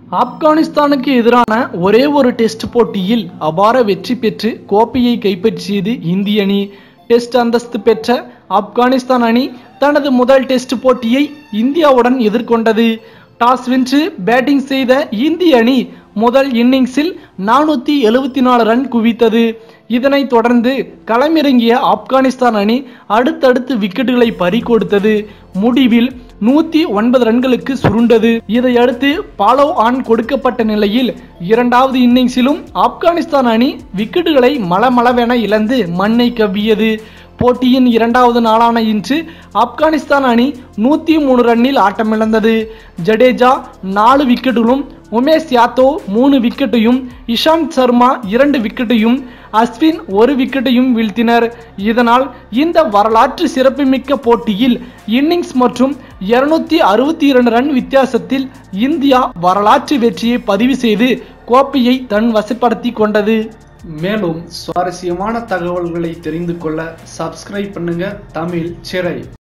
ஆப்கானிஸ்தானுக்கு எதிரான ஒரே ஒரு டெஸ்ட் போட்டியில் அபார வெற்றி பெற்று கோப்பையை கைப்பற்றியது இந்திய அணி டெஸ்ட் அந்தஸ்து பெற்ற ஆப்கானிஸ்தான் அணி தனது முதல் டெஸ்ட் போட்டியை இந்தியாவுடன் எதிர்கொண்டது டாஸ் வென்று பேட்டிங் செய்த இந்திய அணி முதல் இன்னிங்ஸில் நானூற்றி எழுபத்தி நாலு ரன் குவித்தது இதனைத் தொடர்ந்து களமிறங்கிய ஆப்கானிஸ்தான் அணி அடுத்தடுத்து விக்கெட்டுகளை பறிகொடுத்தது முடிவில் நூத்தி ஒன்பது ரன்களுக்கு சுருண்டது இதையடுத்து பாலோ ஆன் கொடுக்கப்பட்ட நிலையில் இரண்டாவது இன்னிங்ஸிலும் ஆப்கானிஸ்தான் அணி விக்கெட்டுகளை மளமளவென இழந்து மண்ணை கவ்வியது போட்டியின் இரண்டாவது நாளான இன்று ஆப்கானிஸ்தான் அணி நூற்றி மூணு ரன்னில் ஆட்டமிழந்தது ஜடேஜா நாலு விக்கெட்டுகளும் உமேஷ் யாதவ் மூணு விக்கெட்டையும் இஷாந்த் சர்மா இரண்டு விக்கெட்டையும் அஸ்வின் ஒரு விக்கெட்டையும் வீழ்த்தினர் இதனால் இந்த வரலாற்று சிறப்புமிக்க போட்டியில் இன்னிங்ஸ் மற்றும் இருநூத்தி அறுபத்தி இரண்டு ரன் வித்தியாசத்தில் இந்தியா வரலாற்று வெற்றியை பதிவு செய்து கோப்பையை தன் வசப்படுத்தி கொண்டது மேலும் சுவாரஸ்யமான தகவல்களை தெரிந்து கொள்ள சப்ஸ்கிரைப் பண்ணுங்க தமிழ் சிறை